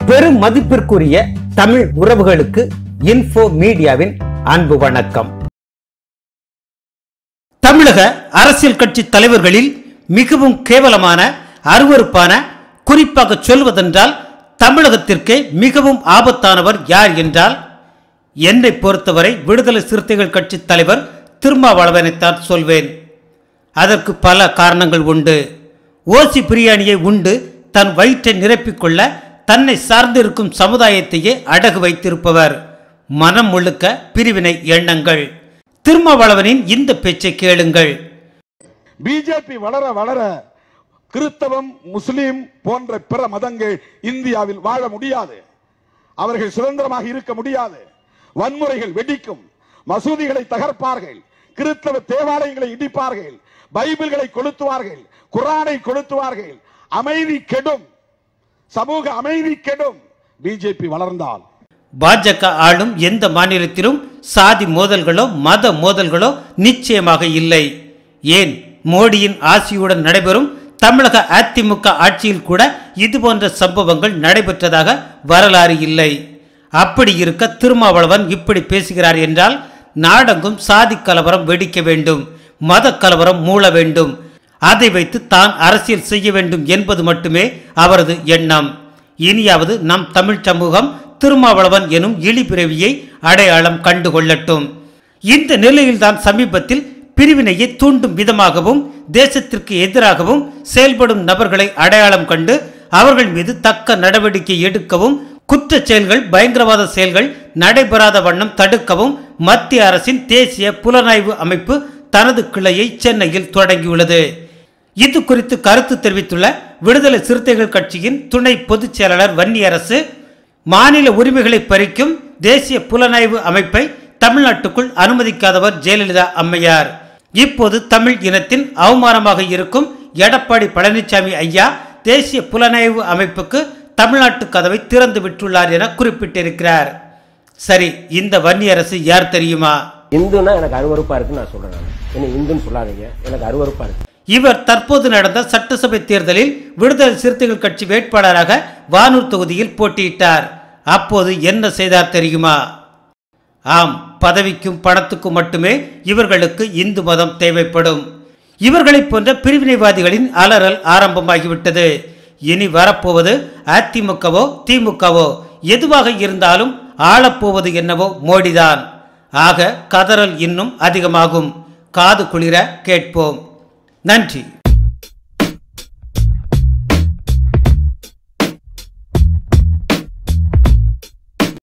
பெரும் மதிப்பிற்குரிய தமிழ் உறவுகளுக்கு இன்ஃபோ மீடியாவின் அன்பு வணக்கம் தமிழக அரசியல் கட்சி தலைவர்களில் மிகவும் கேவலமான அருவருப்பான குறிப்பாக சொல்வதென்றால் தமிழகத்திற்கே மிகவும் ஆபத்தானவர் யார் என்றால் என்னை பொறுத்தவரை விடுதலை சிறுத்தைகள் கட்சி தலைவர் திருமாவளவனைத்தான் சொல்வேன் அதற்கு பல காரணங்கள் உண்டு ஓசி பிரியாணியை உண்டு தன் வயிற்றை நிரப்பிக்கொள்ள தன்னை சார்ந்திருக்கும் சமுதாயத்தையே அடகு வைத்திருப்பவர் மனம் முழுக்க பிரிவினை எண்ணங்கள் திருமாவளவனின் இந்த பேச்சை கேளுங்கள் பிஜேபி வளர வளர கிறிஸ்தவம் முஸ்லிம் போன்ற பிற மதங்கள் இந்தியாவில் வாழ முடியாது அவர்கள் சுதந்திரமாக இருக்க முடியாது வன்முறைகள் வெடிக்கும் மசூதிகளை தகர்ப்பார்கள் கிறிஸ்தவ தேவாலயங்களை இடிப்பார்கள் பைபிள்களை கொளுத்துவார்கள் குரானை கொளுத்துவார்கள் அமைதி கெடும் சமூக அமைதி கெடும் பிஜேபி வளர்ந்தால் பாஜக ஆளும் எந்த மாநிலத்திலும் சாதி மோதல்களோ மத மோதல்களோ நிச்சயமாக இல்லை ஏன் மோடியின் ஆசியுடன் நடைபெறும் தமிழக அதிமுக ஆட்சியில் கூட இதுபோன்ற சம்பவங்கள் நடைபெற்றதாக வரலாறு இல்லை அப்படி இருக்க திருமாவளவன் இப்படி பேசுகிறார் என்றால் நாடெங்கும் சாதி கலவரம் வெடிக்க வேண்டும் மத கலவரம் மூள வேண்டும் அதை வைத்து தான் அரசியல் செய்ய வேண்டும் என்பது மட்டுமே அவரது எண்ணம் இனியாவது நம் தமிழ் சமூகம் திருமாவளவன் எனும் இழிபிறவியை அடையாளம் கண்டு கொள்ளட்டும் இந்த நிலையில்தான் சமீபத்தில் பிரிவினையை தூண்டும் விதமாகவும் தேசத்திற்கு எதிராகவும் செயல்படும் நபர்களை அடையாளம் கண்டு அவர்கள் மீது தக்க நடவடிக்கை எடுக்கவும் குற்றச் செயல்கள் பயங்கரவாத செயல்கள் நடைபெறாத வண்ணம் தடுக்கவும் மத்திய அரசின் தேசிய புலனாய்வு அமைப்பு தனது கிளையை சென்னையில் தொடங்கியுள்ளது இது குறித்து கருத்து தெரிவித்துள்ள விடுதலை சிறுத்தைகள் கட்சியின் துணை பொதுச் செயலாளர் வன்னியரசு மாநில உரிமைகளை பறிக்கும் தேசிய புலனாய்வு அமைப்பை தமிழ்நாட்டுக்குள் அனுமதிக்காதவர் ஜெயலலிதா அம்மையார் இப்போது தமிழ் இனத்தின் அவமானமாக இருக்கும் எடப்பாடி பழனிசாமி ஐயா தேசிய புலனாய்வு அமைப்புக்கு தமிழ்நாட்டு கதவை திறந்து விட்டுள்ளார் என குறிப்பிட்டிருக்கிறார் சரி இந்த வன்னியரசு யார் தெரியுமா இந்துன்னா எனக்கு அருவருப்பா இருக்குன்னு நான் சொல்றேன் நான் என்ன இந்துன்னு சொல்லாதீங்க எனக்கு அருவருப்பா இருக்கு இவர் தற்போது நடந்த சட்டசபை தேர்தலில் விடுதலை சிறுத்தைகள் கட்சி வேட்பாளராக வானூர் தொகுதியில் போட்டியிட்டார் அப்போது என்ன செய்தார் தெரியுமா ஆம் பதவிக்கும் பணத்துக்கும் மட்டுமே இவர்களுக்கு இந்து மதம் தேவைப்படும் இவர்களைப் போன்ற பிரிவினைவாதிகளின் அலறல் ஆரம்பமாகிவிட்டது இனி வரப்போவது அதிமுகவோ திமுகவோ எதுவாக இருந்தாலும் ஆளப்போவது என்னவோ மோடிதான் ஆக கதறல் இன்னும் அதிகமாகும் காது குளிர கேட்போம் நன்றி